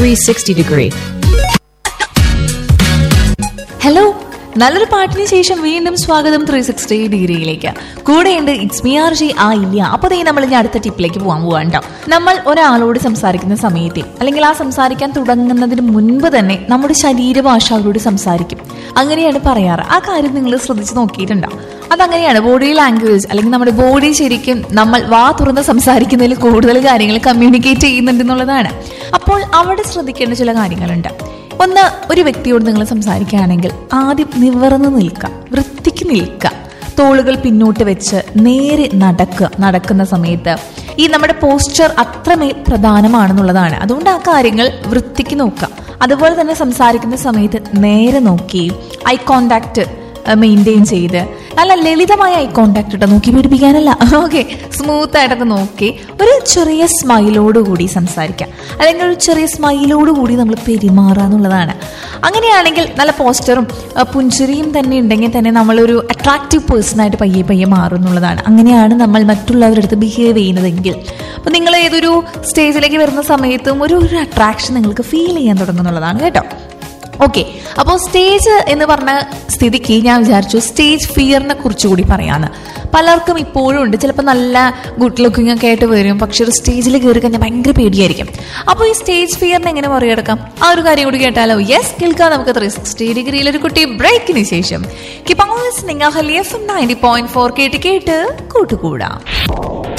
360 degree. Hello നല്ലൊരു പാട്ടിന് ശേഷം വീണ്ടും സ്വാഗതം ത്രീ സിക്സ്റ്റി ഡിഗ്രിയിലേക്ക് കൂടെയുണ്ട് ഇറ്റ്സ് മി ആർ ജി ആ ഇല്ല അപ്പോൾ ദേ നമ്മൾ ഇനി അടുത്ത ടിപ്പിലേക്ക് പോകാൻ പോകാണ്ടോ നമ്മൾ ഒരാളോട് സംസാരിക്കുന്ന സമയത്ത് അല്ലെങ്കിൽ ആ സംസാരിക്കാൻ തുടങ്ങുന്നതിന് മുൻപ് തന്നെ നമ്മുടെ ശരീരഭാഷ അവരോട് സംസാരിക്കും അങ്ങനെയാണ് പറയാറ് ആ കാര്യം നിങ്ങൾ ശ്രദ്ധിച്ച് നോക്കിയിട്ടുണ്ടോ അതങ്ങനെയാണ് ബോഡി ലാംഗ്വേജ് അല്ലെങ്കിൽ നമ്മുടെ ബോഡി ശരിക്കും നമ്മൾ വാ തുറന്ന് സംസാരിക്കുന്നതിൽ കൂടുതൽ കാര്യങ്ങൾ കമ്മ്യൂണിക്കേറ്റ് ചെയ്യുന്നുണ്ട് എന്നുള്ളതാണ് അപ്പോൾ അവിടെ ശ്രദ്ധിക്കേണ്ട ചില കാര്യങ്ങളുണ്ട് ഒന്ന് ഒരു വ്യക്തിയോട് നിങ്ങൾ സംസാരിക്കുകയാണെങ്കിൽ ആദ്യം നിവർന്ന് നിൽക്കുക വൃത്തിക്ക് നിൽക്കുക തോളുകൾ പിന്നോട്ട് വെച്ച് നേരെ നടക്കുക നടക്കുന്ന സമയത്ത് ഈ നമ്മുടെ പോസ്ചർ അത്രമേൽ പ്രധാനമാണെന്നുള്ളതാണ് അതുകൊണ്ട് ആ കാര്യങ്ങൾ വൃത്തിക്ക് നോക്കുക അതുപോലെ തന്നെ സംസാരിക്കുന്ന സമയത്ത് നേരെ നോക്കി ഐ കോണ്ടാക്ട് മെയിൻറ്റെയിൻ ചെയ്ത് നല്ല ലളിതമായ ഐ കോണ്ടാക്ട് ഇട്ടോ നോക്കി പേടിപ്പിക്കാനല്ല ഓക്കെ സ്മൂത്ത് ആയിട്ടൊക്കെ നോക്കി ഒരു ചെറിയ സ്മൈലോട് കൂടി സംസാരിക്കാം അല്ലെങ്കിൽ ഒരു ചെറിയ സ്മൈലോട് കൂടി നമ്മൾ പെരുമാറുക എന്നുള്ളതാണ് അങ്ങനെയാണെങ്കിൽ നല്ല പോസ്റ്ററും അഹ് പുഞ്ചിരിയും തന്നെ ഉണ്ടെങ്കിൽ തന്നെ നമ്മളൊരു അട്രാക്റ്റീവ് പേഴ്സണായിട്ട് പയ്യെ പയ്യെ മാറും എന്നുള്ളതാണ് അങ്ങനെയാണ് നമ്മൾ മറ്റുള്ളവരുടെ അടുത്ത് ബിഹേവ് ചെയ്യുന്നതെങ്കിൽ അപ്പോൾ നിങ്ങൾ ഏതൊരു സ്റ്റേജിലേക്ക് വരുന്ന സമയത്തും ഒരു ഒരു അട്രാക്ഷൻ നിങ്ങൾക്ക് ഫീൽ ചെയ്യാൻ തുടങ്ങുന്നുള്ളതാണ് കേട്ടോ ഓക്കെ അപ്പോൾ സ്റ്റേജ് എന്ന് പറഞ്ഞ സ്ഥിതിക്ക് ഞാൻ വിചാരിച്ചു സ്റ്റേജ് ഫിയറിനെ കുറിച്ച് കൂടി പറയാന്ന് പലർക്കും ഇപ്പോഴും ഉണ്ട് ചിലപ്പോൾ നല്ല ഗുഡ് ലുക്കിംഗ് ഒക്കെ ആയിട്ട് വരും പക്ഷെ ഒരു സ്റ്റേജിൽ കയറി കഴിഞ്ഞാൽ ഭയങ്കര പേടിയായിരിക്കും അപ്പോൾ ഈ സ്റ്റേജ് ഫിയറിനെ എങ്ങനെ മറികടക്കാം ആ ഒരു കാര്യം കൂടി കേട്ടാലോ യെസ് കേൾക്കാം നമുക്ക് ത്രീ സിക്സ്റ്റി ഡിഗ്രിയിൽ ഒരു കുട്ടി ബ്രേക്കിന് ശേഷം കിപ്പാസ് നിങ്ങൾ ഹലിയ എഫ് നയൻറ്റി പോയിന്റ് ഫോർ കേട്ട് കേട്ട് കൂട്ടുകൂടാം